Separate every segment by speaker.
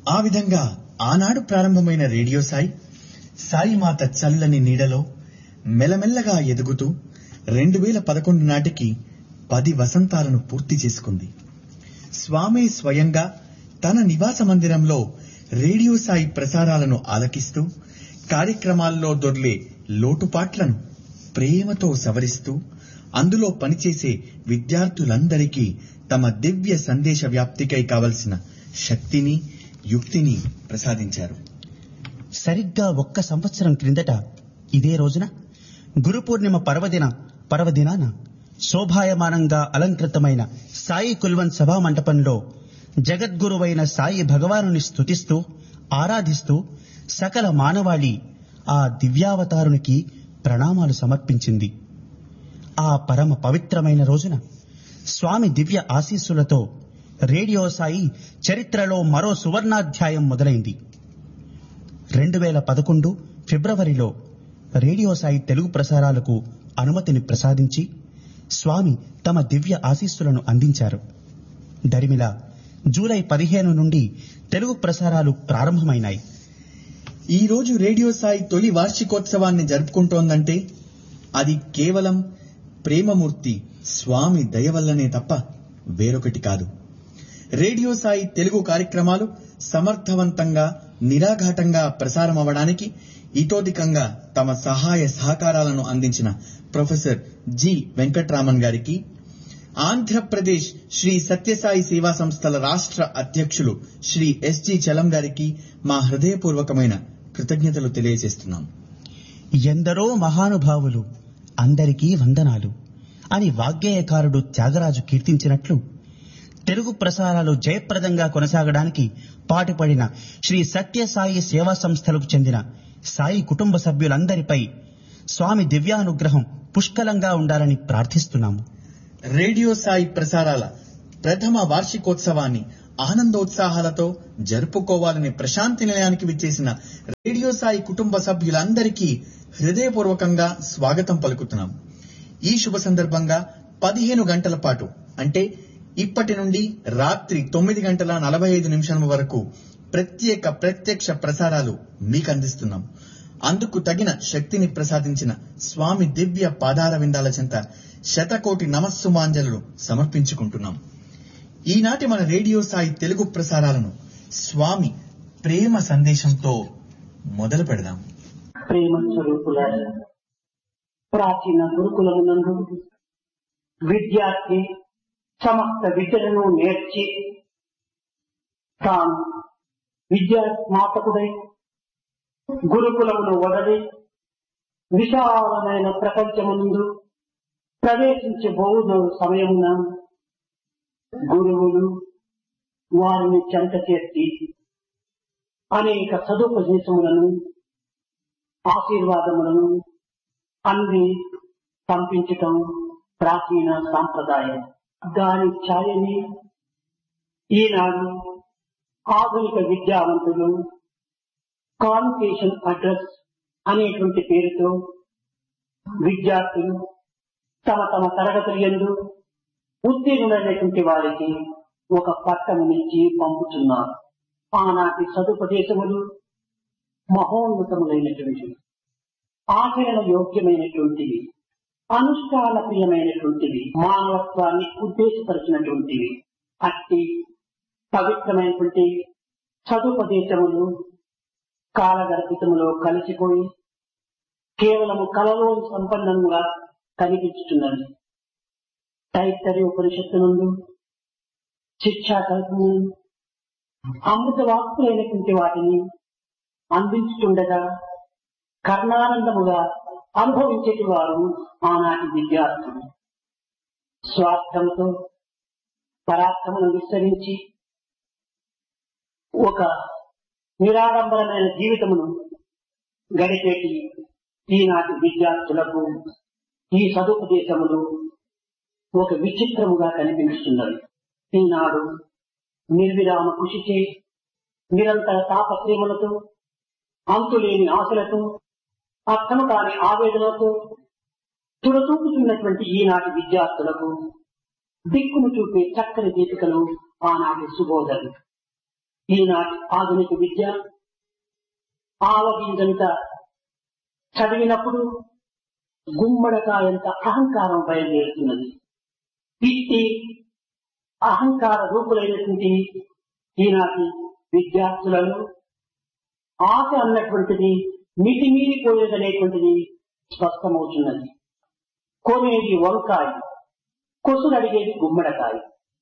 Speaker 1: ఆ విధంగా ఆనాడు ప్రారంభమైన రేడియో సాయి సాయిమాత చల్లని నీడలో మెల్లమెల్లగా ఎదుగుతూ రెండు వేల పదకొండు నాటికి పది వసంతాలను పూర్తి చేసుకుంది స్వామి స్వయంగా తన నివాస మందిరంలో రేడియో సాయి ప్రసారాలను ఆలకిస్తూ కార్యక్రమాల్లో దొర్లే లోటుపాట్లను ప్రేమతో సవరిస్తూ అందులో పనిచేసే విద్యార్థులందరికీ తమ దివ్య సందేశ వ్యాప్తికై కావలసిన శక్తిని యుక్తిని ప్రసాదించారు
Speaker 2: సరిగ్గా ఒక్క సంవత్సరం క్రిందట ఇదే రోజున గురు పూర్ణిమ పర్వదిన పర్వదినాన శోభాయమానంగా అలంకృతమైన సాయి కుల్వన్ సభా మంటపంలో జగద్గురువైన సాయి భగవానుని స్తుతిస్తూ ఆరాధిస్తూ సకల మానవాళి ఆ దివ్యావతారునికి ప్రణామాలు సమర్పించింది ఆ పరమ పవిత్రమైన రోజున స్వామి దివ్య ఆశీస్సులతో రేడియో సాయి చరిత్రలో మరో సువర్ణాధ్యాయం మొదలైంది రెండు వేల పదకొండు ఫిబ్రవరిలో రేడియో సాయి తెలుగు ప్రసారాలకు అనుమతిని ప్రసాదించి స్వామి తమ దివ్య ఆశీస్సులను అందించారు దరిమిల జూలై పదిహేను నుండి తెలుగు ప్రసారాలు ప్రారంభమైనాయి
Speaker 1: ఈ రోజు రేడియో సాయి తొలి వార్షికోత్సవాన్ని జరుపుకుంటోందంటే అది కేవలం ప్రేమమూర్తి స్వామి దయ వల్లనే తప్ప వేరొకటి కాదు రేడియో సాయి తెలుగు కార్యక్రమాలు సమర్థవంతంగా నిరాఘాటంగా ప్రసారం అవ్వడానికి ఇతోధికంగా తమ సహాయ సహకారాలను అందించిన ప్రొఫెసర్ జి వెంకట్రామన్ గారికి ఆంధ్రప్రదేశ్ శ్రీ సత్యసాయి సేవా సంస్థల రాష్ట్ర అధ్యక్షులు శ్రీ ఎస్జి చలం గారికి మా హృదయపూర్వకమైన కృతజ్ఞతలు తెలియజేస్తున్నాం
Speaker 2: ఎందరో మహానుభావులు అందరికీ వందనాలు అని వాగ్గేయకారుడు త్యాగరాజు కీర్తించినట్లు తెలుగు ప్రసారాలు జయప్రదంగా కొనసాగడానికి పాటుపడిన శ్రీ సత్యసాయి సేవా సంస్థలకు చెందిన సాయి కుటుంబ సభ్యులందరిపై స్వామి దివ్యానుగ్రహం పుష్కలంగా ఉండాలని ప్రార్థిస్తున్నాము
Speaker 1: రేడియో సాయి ప్రసారాల ప్రథమ వార్షికోత్సవాన్ని ఆనందోత్సాహాలతో జరుపుకోవాలని ప్రశాంతి నిలయానికి విచ్చేసిన రేడియో సాయి కుటుంబ సభ్యులందరికీ హృదయపూర్వకంగా స్వాగతం పలుకుతున్నాం ఈ శుభ సందర్భంగా పదిహేను గంటల పాటు అంటే ఇప్పటి నుండి రాత్రి తొమ్మిది గంటల నలభై ఐదు నిమిషాల వరకు ప్రత్యేక ప్రత్యక్ష ప్రసారాలు మీకు అందిస్తున్నాం అందుకు తగిన శక్తిని ప్రసాదించిన స్వామి దివ్య పాదార విందాల చెంత శతకోటి నమస్సుమాంజలు సమర్పించుకుంటున్నాం ఈనాటి మన రేడియో సాయి తెలుగు ప్రసారాలను స్వామి ప్రేమ సందేశంతో మొదలు పెడదాం
Speaker 3: ప్రేమ స్వరూపుల ప్రాచీన గురుకులమునందు విద్యార్థి సమస్త విద్యలను నేర్చి తాను విద్యా స్నాతకుడై గురుకులమును వదలి విశాలమైన ప్రపంచమునందు ప్రవేశించబోదు సమయమున గురువులు వారిని చెంత చేసి అనేక సదుపదేశములను ఆశీర్వాదములను అన్ని పంపించటం ప్రాచీన సాంప్రదాయం దాని ఛాయని ఈనాడు ఆధునిక విద్యావంతులు కాన్కేషన్ అడ్రస్ అనేటువంటి పేరుతో విద్యార్థులు తమ తమ తరగతులు ఎందు ఉత్తీర్ణులైనటువంటి వారికి ఒక పట్టమునిచ్చి పంపుతున్నారు ఆనాటి సదుపదేశములు మహోన్నతములైనటువంటివి ఆచరణ యోగ్యమైనటువంటివి అనుష్ఠాన ప్రియమైనటువంటివి మానవత్వాన్ని ఉద్దేశపరిచినటువంటివి అట్టి పవిత్రమైనటువంటి సదుపదేశములు కాలగర్భితములో కలిసిపోయి కేవలము కలలోని సంపన్నంగా కనిపించుతున్నది తైత్తరి ఉపనిషత్తు నుండి శిక్షా కల్పము అమృత వాక్కులైనటువంటి వాటిని అందించుతుండగా కర్ణానందముగా అనుభవించేటి వారు ఆనాటి విద్యార్థులు స్వార్థంతో పరాక్రమను విస్తరించి ఒక నిరాడంబరమైన జీవితమును గడిపేటి ఈనాటి విద్యార్థులకు ఈ సదుపదేశములు ఒక విచిత్రముగా కనిపిస్తున్నది ఈనాడు నిర్విరామ కృషి చే నిరంతర తాపత్రయములతో అంతులేని ఆశలతో అర్థము కాని ఆవేదనతో తుడతూపుతున్నటువంటి ఈనాటి విద్యార్థులకు దిక్కును చూపే చక్కని దీపికలు ఆనాటి సుబోధలు ఈనాటి ఆధునిక విద్య ఆవగింజంత చదివినప్పుడు గుమ్మడకాయంత అహంకారం బయలుదేరుతున్నది ఇట్టి అహంకార రూపులైనటువంటి ఈనాటి విద్యార్థులను ఆశ అన్నటువంటిది మితిమీరిపోయేదనేటువంటిది స్పష్టమవుతున్నది కొనేది వంకాయ కొసులు అడిగేది గుమ్మడకాయ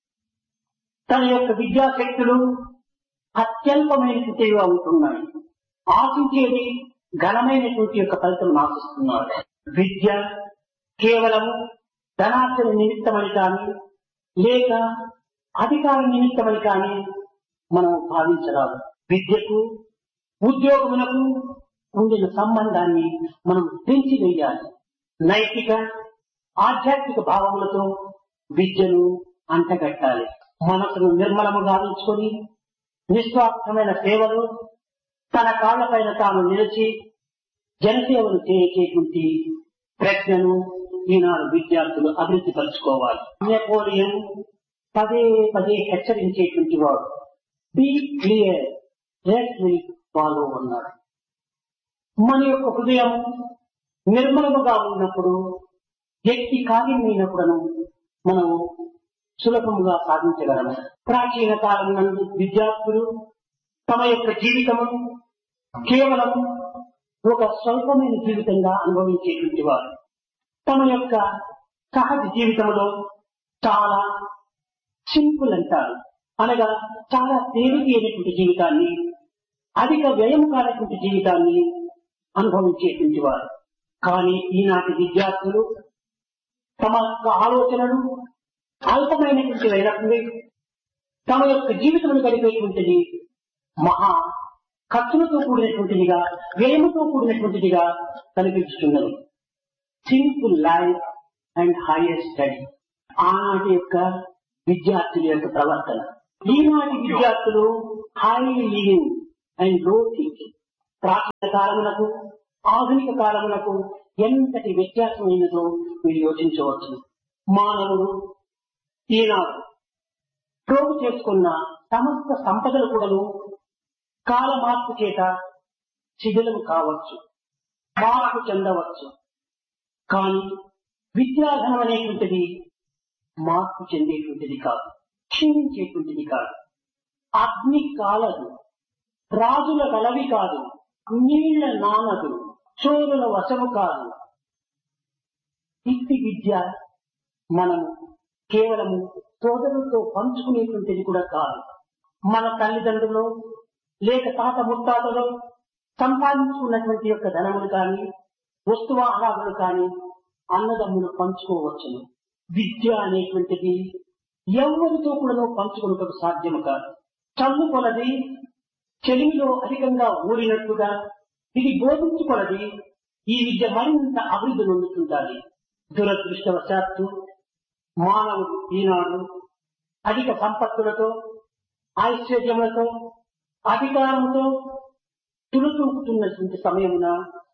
Speaker 3: తన యొక్క విద్యాశక్తులు అత్యల్పమైనటువంటివిగా ఉంటున్నాయి ఆశించేది ఘనమైనటువంటి యొక్క ఫలితం ఆశిస్తున్నాడు విద్య కేవలం ధనార్జన నిమిత్తమని కానీ లేక అధికార నిమిత్తమని కానీ మనం భావించరాదు విద్యకు ఉద్యోగములకు ఉండిన సంబంధాన్ని మనం పెంచి వేయాలి నైతిక ఆధ్యాత్మిక భావములతో విద్యను అంటగట్టాలి మనసును నిర్మలము గావించుకొని నిస్వార్థమైన సేవలు తన కాళ్లపైన తాను నిలిచి జనసేవలు చేసేటువంటి ప్రజ్ఞను ఈనాడు విద్యార్థులు అభివృద్ధి పరుచుకోవాలి నెపోలియన్ పదే పదే హెచ్చరించేటువంటి వాడు be clear rest will follow అన్నాడు మన యొక్క హృదయం నిర్మలముగా ఉన్నప్పుడు వ్యక్తి కార్యమైనప్పుడను మనం సులభముగా సాధించగలము ప్రాచీన కాలం నందు విద్యార్థులు తమ యొక్క జీవితము కేవలం ఒక స్వల్పమైన జీవితంగా అనుభవించేటువంటి వారు తమ యొక్క సహజ జీవితంలో చాలా సింపుల్ అంటారు అనగా చాలా తేలికైనటువంటి జీవితాన్ని అధిక వ్యయం కానటువంటి జీవితాన్ని అనుభవించేటువంటి వారు కానీ ఈనాటి విద్యార్థులు తమ యొక్క ఆలోచనలు అల్పమైనటువంటి అయినప్పుడు తమ యొక్క జీవితమును గడిపేటువంటిది మహా ఖర్చులతో కూడినటువంటిదిగా వ్యయముతో కూడినటువంటిదిగా కనిపించుతున్నది simple life and higher study ఆనాటి యొక్క విద్యార్థుల యొక్క ప్రవర్తన ఈనాటి విద్యార్థులు high living and low thinking ప్రాచీన కాలములకు ఆధునిక కాలములకు ఎంతటి వ్యత్యాసమైనదో మీరు యోచించవచ్చు మానవుడు ఈనాడు ప్రోగు చేసుకున్న సమస్త సంపదలు కూడాను కాల మార్పు చేత శిథిలం కావచ్చు మార్పు చెందవచ్చు కానీ విద్యాధనం అనేటువంటిది మార్పు చెందేటువంటిది కాదు క్షీణించేటువంటిది కాదు అగ్ని కాలదు రాజుల గలవి కాదు నీళ్ల నానదు చోరుల వశము కాదు ఇట్టి విద్య మనము కేవలము సోదరులతో పంచుకునేటువంటిది కూడా కాదు మన తల్లిదండ్రులు లేక తాత ముత్తాతలు సంపాదించుకున్నటువంటి యొక్క ధనములు కానీ వస్తువాహారాలు కానీ అన్నదమ్ములు పంచుకోవచ్చును విద్య అనేటువంటిది ఎవరితో కూడా పంచుకున్నటకు సాధ్యము కాదు చల్లు కొలది చెలిమిలో అధికంగా ఊరినట్టుగా ఇది బోధించుకొలది ఈ విద్య మరింత అభివృద్ధి నొందుతుంటాలి దురదృష్టవశాత్తు మానవుడు ఈనాడు అధిక సంపత్తులతో ఐశ్వర్యములతో అధికారంతో తులుతూపుతున్నటువంటి సమయమున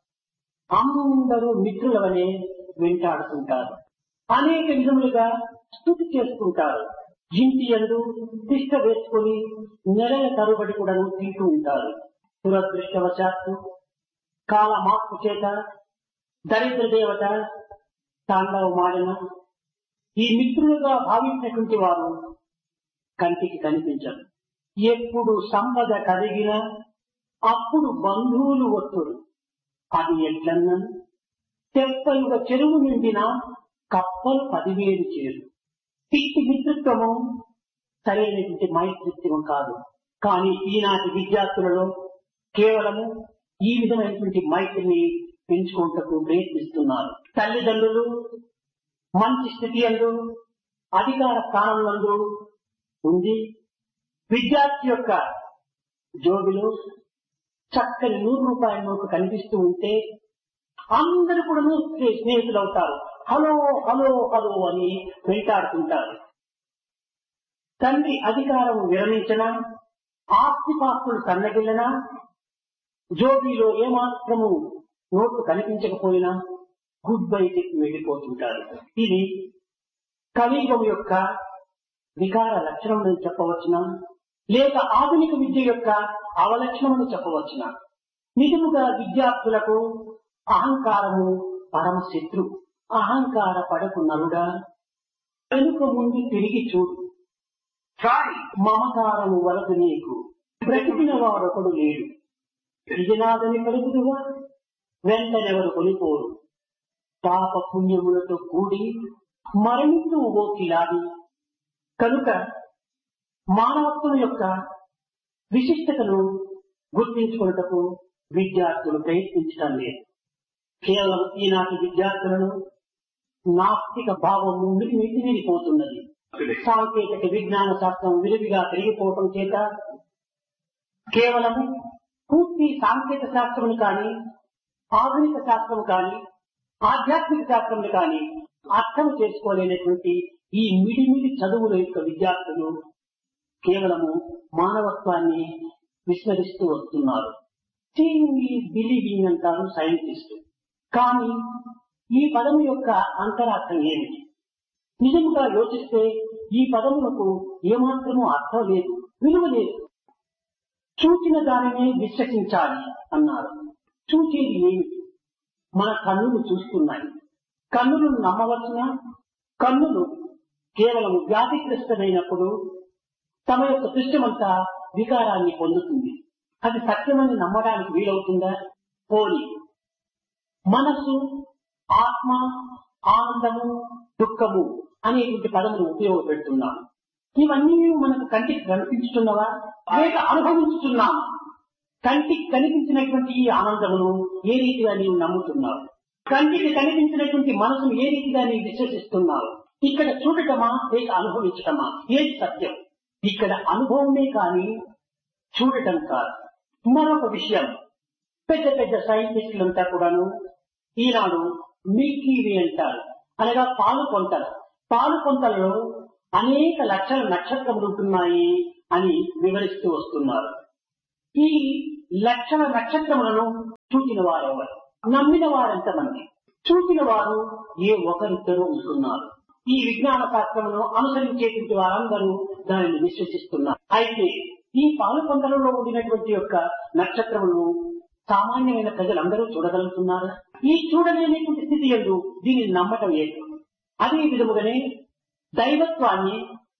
Speaker 3: అందరూ మిత్రుల వలె వెంటాడుతుంటారు అనేక విధములుగా స్థుతి చేసుకుంటారు ఇంటి ఎందు తిష్ట వేసుకొని నెలల తరుబడి కూడా తింటూ ఉంటారు దురదృష్టవశాత్తు కాల మార్పు చేత దరిద్ర దేవత తాండవమాడిన ఈ మిత్రులుగా భావించినటువంటి వారు కంటికి కనిపించరు ఎప్పుడు సంపద కలిగినా అప్పుడు బంధువులు ఒత్తుడు అది ఎట్లన్నా తెప్పలుగా చెరువు నిండిన కప్పలు పదివేలు చేరు ఇట్టి మిత్రత్వము సరైనటువంటి మైత్రిత్వం కాదు కానీ ఈనాటి విద్యార్థులలో కేవలము ఈ విధమైనటువంటి మైత్రిని పెంచుకుంటూ ప్రయత్నిస్తున్నారు తల్లిదండ్రులు మంచి స్థితి అందు అధికార స్థానంలో ఉంది విద్యార్థి యొక్క జోబిలో చక్కని నూరు రూపాయల నోటు కనిపిస్తూ ఉంటే అందరూ కూడా స్నేహితులు అవుతారు హలో హలో హలో అని వెంటాడుతుంటారు తండ్రి అధికారం విరమించినా ఆస్తిపాస్తులు సన్నగిల్లినా జోబీలో ఏమాత్రము నోట్లు కనిపించకపోయినా గుడ్ బై చెప్పి వెళ్ళిపోతుంటారు ఇది కలియుగం యొక్క వికార లక్షణం అని చెప్పవచ్చునా లేక ఆధునిక విద్య యొక్క అవలక్షణమని చెప్పవచ్చున నిజముగా విద్యార్థులకు అహంకారము పరమ శత్రు అహంకార పడకు నరుడా వెనుక ముందు తిరిగి చూడు మమకారము వలదు నీకు బ్రతికిన వాడొకడు లేడు ఇదినాదని కలుగుదువా వెంటనెవరు కొనిపోరు పాప పుణ్యములతో కూడి మరణిస్తూ ఓ కిలాది కనుక మానవత్వం యొక్క విశిష్టతను గుర్తించుకున్నటకు విద్యార్థులు ప్రయత్నించడం లేదు కేవలం ఈనాటి విద్యార్థులను నాస్తిక భావము మితిమీరిపోతున్నది సాంకేతిక విజ్ఞాన శాస్త్రం విరివిగా పెరిగిపోవటం చేత కేవలం పూర్తి సాంకేతిక శాస్త్రమును కానీ ఆధునిక శాస్త్రం కానీ ఆధ్యాత్మిక శాస్త్రం కానీ అర్థం చేసుకోలేనటువంటి ఈ మిడిమిడి చదువుల యొక్క విద్యార్థులు కేవలము మానవత్వాన్ని విస్మరిస్తూ వస్తున్నారు బిలీవింగ్ అంటారు సైంటిస్ట్ కానీ ఈ పదము యొక్క అంతరార్థం ఏమిటి నిజంగా యోచిస్తే ఈ పదములకు ఏమాత్రమూ అర్థం లేదు విలువ లేదు చూచిన దానినే విశ్వసించాలి అన్నారు చూచేది ఏమిటి మన కన్నులు చూస్తున్నాయి కన్నులను నమ్మవలసిన కన్నులు కేవలం వ్యాధిగ్రస్తమైనప్పుడు తమ యొక్క దృశ్యమంతా వికారాన్ని పొందుతుంది అది సత్యమని నమ్మడానికి వీలవుతుందా పోని మనస్సు ఆత్మ ఆనందము దుఃఖము అనేటువంటి పదములు ఉపయోగపెడుతున్నాము ఇవన్నీ మనకు కంటికి కనిపించుతున్నవా లేక అనుభవించుతున్నాము కంటికి కనిపించినటువంటి ఈ ఆనందమును ఏ రీతిగా నీవు నమ్ముతున్నావు కంటికి కనిపించినటువంటి మనసును ఏ రీతిగా నీవు విశ్వసిస్తున్నావు ఇక్కడ చూడటమా లేక అనుభవించటమా ఏది సత్యం ఇక్కడ అనుభవమే కానీ చూడటం కాదు మరొక విషయం పెద్ద పెద్ద సైంటిస్టులంతా కూడాను ఈనాడు మిల్కీ వే అంటారు అనగా పాలు కొంతలు పాలు కొంతలలో అనేక లక్షల నక్షత్రములు ఉంటున్నాయి అని వివరిస్తూ వస్తున్నారు ఈ లక్షల నక్షత్రములను చూసిన వారెవరు నమ్మిన వారెంతమంది చూసిన వారు ఏ ఒకరిద్దరు ఉంటున్నారు ఈ విజ్ఞాన శాస్త్రమును అనుసరించేటువంటి వారందరూ దానిని విశ్వసిస్తున్నారు అయితే ఈ పాలు పొందలలో ఉండినటువంటి యొక్క నక్షత్రములను సామాన్యమైన ప్రజలందరూ చూడగలుగుతున్నారు ఈ చూడలేనటువంటి స్థితి ఎందు దీనిని నమ్మటం లేదు అదే విధముగానే దైవత్వాన్ని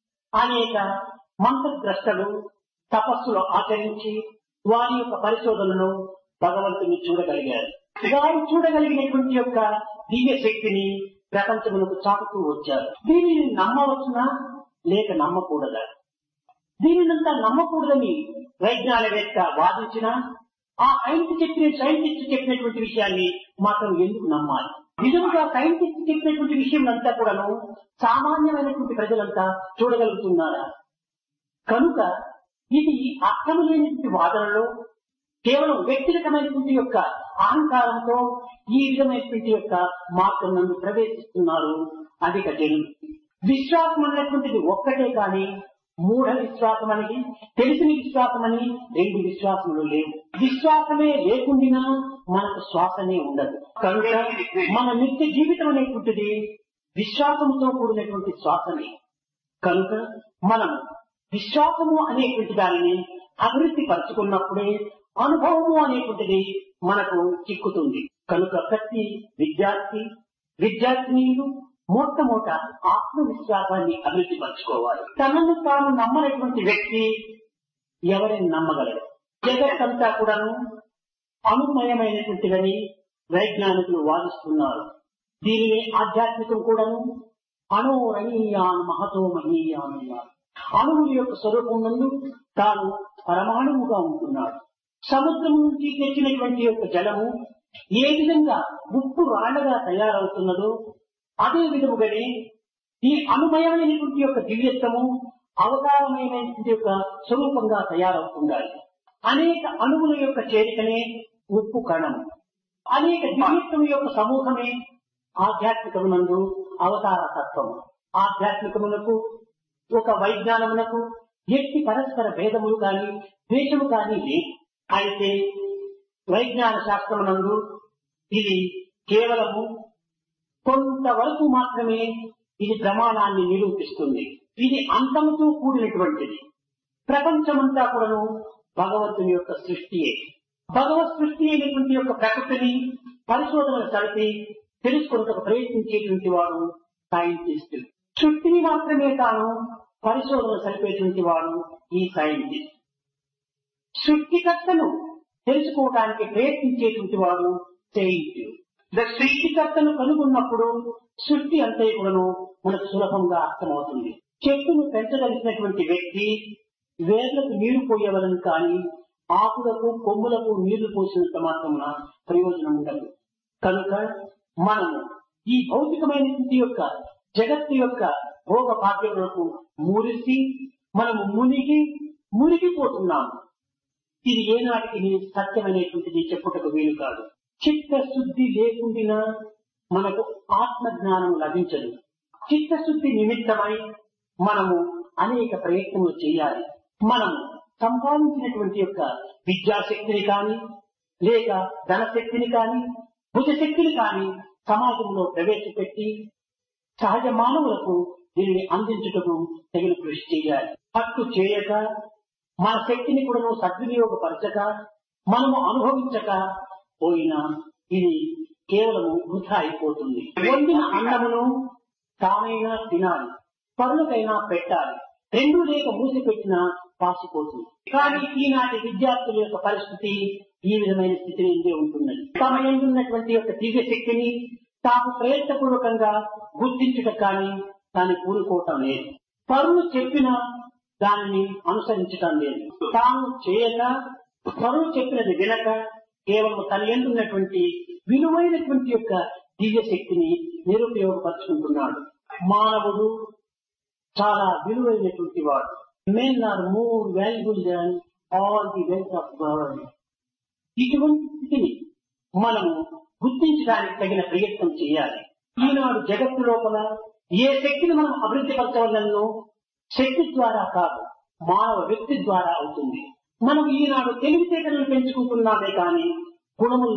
Speaker 3: అనేక మంత్రద్రష్టలు తపస్సులు ఆచరించి వారి యొక్క పరిశోధనను భగవంతుని చూడగలిగారు వారు చూడగలిగినటువంటి యొక్క దివ్య శక్తిని ప్రపంచములకు చాటుతూ వచ్చారు దీనిని నమ్మవచ్చునా లేక నమ్మకూడదా దీనినంతా నమ్మకూడదని వైజ్ఞానికవేత్త వాదించిన ఆ సైన్స్ చెప్పిన సైంటిస్ట్ చెప్పినటువంటి విషయాన్ని మాత్రం ఎందుకు నమ్మాలి నిజంగా సైంటిస్ట్ చెప్పినటువంటి విషయం అంతా కూడాను సామాన్యమైనటువంటి ప్రజలంతా చూడగలుగుతున్నారా కనుక ఇది అర్థం లేనటువంటి వాదనలో కేవలం వ్యక్తిగతమైనటువంటి యొక్క అహంకారంతో ఈ విధమైనటువంటి యొక్క మార్గం నందు ప్రవేశిస్తున్నారు అధిక జనులు విశ్వాసం అనేటువంటిది ఒక్కటే కానీ మూఢ విశ్వాసం అనేది తెలిసిన విశ్వాసం అని రెండు విశ్వాసములు లేవు విశ్వాసమే లేకుండా మనకు శ్వాసనే ఉండదు కనుక మన నిత్య జీవితం అనేటువంటిది విశ్వాసంతో కూడినటువంటి శ్వాసమే కనుక మనం విశ్వాసము అనేటువంటి దానిని అభివృద్ధి పరుచుకున్నప్పుడే అనుభవము అనేటువంటిది మనకు చిక్కుతుంది కనుక ప్రతి విద్యార్థి విద్యార్థినీయులు మొట్టమొదట ఆత్మవిశ్వాసాన్ని అభివృద్ధి పరచుకోవాలి తనను తాను నమ్మనటువంటి వ్యక్తి ఎవరిని నమ్మగలడు జగత్తంతా కూడాను అనుమయమైనటువంటిదని వైజ్ఞానికులు వాదిస్తున్నారు దీనిని ఆధ్యాత్మికం కూడాను అణోరణీయాన్ మహతో మహీయాన్ అన్నారు అణువుల యొక్క స్వరూపం నందు తాను పరమాణువుగా ఉంటున్నాడు సముద్రం నుంచి తెచ్చినటువంటి యొక్క జలము ఏ విధంగా ఉప్పు రాళ్లగా తయారవుతున్నదో అదే విధముగానే ఈ అనుమయమైనటువంటి యొక్క దివ్యత్వము అవతారమైనటువంటి యొక్క స్వరూపంగా తయారవుతుండాలి అనేక అణువుల యొక్క చేరికనే ఉప్పు కణం అనేక దివ్యత్వం యొక్క సమూహమే ఆధ్యాత్మికమునందు అవతార తత్వము ఆధ్యాత్మికమునకు ఒక వైజ్ఞానమునకు ఎట్టి పరస్పర భేదములు కానీ ద్వేషము కానీ లేదు అయితే వైజ్ఞాన శాస్త్రమునందు ఇది కేవలము కొంతవరకు మాత్రమే ఇది ప్రమాణాన్ని నిరూపిస్తుంది ఇది అంతముతో కూడినటువంటిది ప్రపంచమంతా కూడాను భగవంతుని యొక్క సృష్టియే భగవత్ సృష్టి అయినటువంటి యొక్క ప్రకృతిని పరిశోధనలు జరిపి తెలుసుకున్నకు ప్రయత్నించేటువంటి వాడు సైంటిస్ట్ సృష్టిని మాత్రమే తాను పరిశోధన జరిపేటువంటి వాడు ఈ సైంటిస్ట్ సృష్టికర్తను తెలుసుకోవడానికి ప్రయత్నించేటువంటి వాడు సెయింట్ సృష్టికర్తను కనుగొన్నప్పుడు సృష్టి అంతే కూడాను మనకు సులభంగా అర్థమవుతుంది చెట్టును పెంచగలిగినటువంటి వ్యక్తి వేర్లకు నీరు పోయేవలను కానీ ఆకులకు కొమ్ములకు నీళ్లు పోసినంత మాత్రమున ప్రయోజనం ఉండదు కనుక మనము ఈ భౌతికమైనటువంటి యొక్క జగత్తు యొక్క భోగ భాగ్యములకు మూరిసి మనము మునిగి మునిగిపోతున్నాము ఇది ఏనాటికి సత్యమైనటువంటిది చెప్పుటకు వీలు కాదు చిత్తశుద్ధి లేకుండా మనకు ఆత్మ జ్ఞానం లభించదు చిత్తశుద్ధి నిమిత్తమై మనము అనేక ప్రయత్నములు చేయాలి మనము సంపాదించినటువంటి యొక్క విద్యాశక్తిని కానీ లేక ధనశక్తిని కానీ భుజశక్తిని కానీ సమాజంలో ప్రవేశపెట్టి సహజ మానవులకు దీనిని అందించుటకు తగిన కృషి చేయాలి హక్కు చేయక మన శక్తిని కూడా సద్వినియోగపరచక మనము అనుభవించక పోయినా ఇది కేవలము వృధా అయిపోతుంది వండిన అన్నమును తానైనా తినాలి పరులకైనా పెట్టాలి రెండు లేక మూసి పెట్టినా పాసిపోతుంది కానీ ఈనాటి విద్యార్థుల యొక్క పరిస్థితి ఈ విధమైన స్థితి నుండే ఉంటున్నది తమ ఉన్నటువంటి యొక్క దివ్య శక్తిని తాము ప్రయత్నపూర్వకంగా గుర్తించుట కానీ దాన్ని కూరుకోవటం లేదు పరులు చెప్పిన దానిని అనుసరించటం లేదు తాము చేయక పరులు చెప్పినది వినక కేవలం తన ఉన్నటువంటి విలువైనటువంటి యొక్క దివ్య శక్తిని నిరుపయోగపరుచుకుంటున్నాడు మానవుడు చాలా విలువైనటువంటి వాడు men are more valuable than all the wealth of world ఇటువంటి స్థితిని మనము గుర్తించడానికి తగిన ప్రయత్నం చేయాలి ఈనాడు జగత్తు లోపల ఏ శక్తిని మనం అభివృద్ధి పరచవలనో శక్తి ద్వారా కాదు మానవ వ్యక్తి ద్వారా అవుతుంది మనం ఈనాడు తెలివితేటలను పెంచుకుంటున్నామే కానీ గుణములు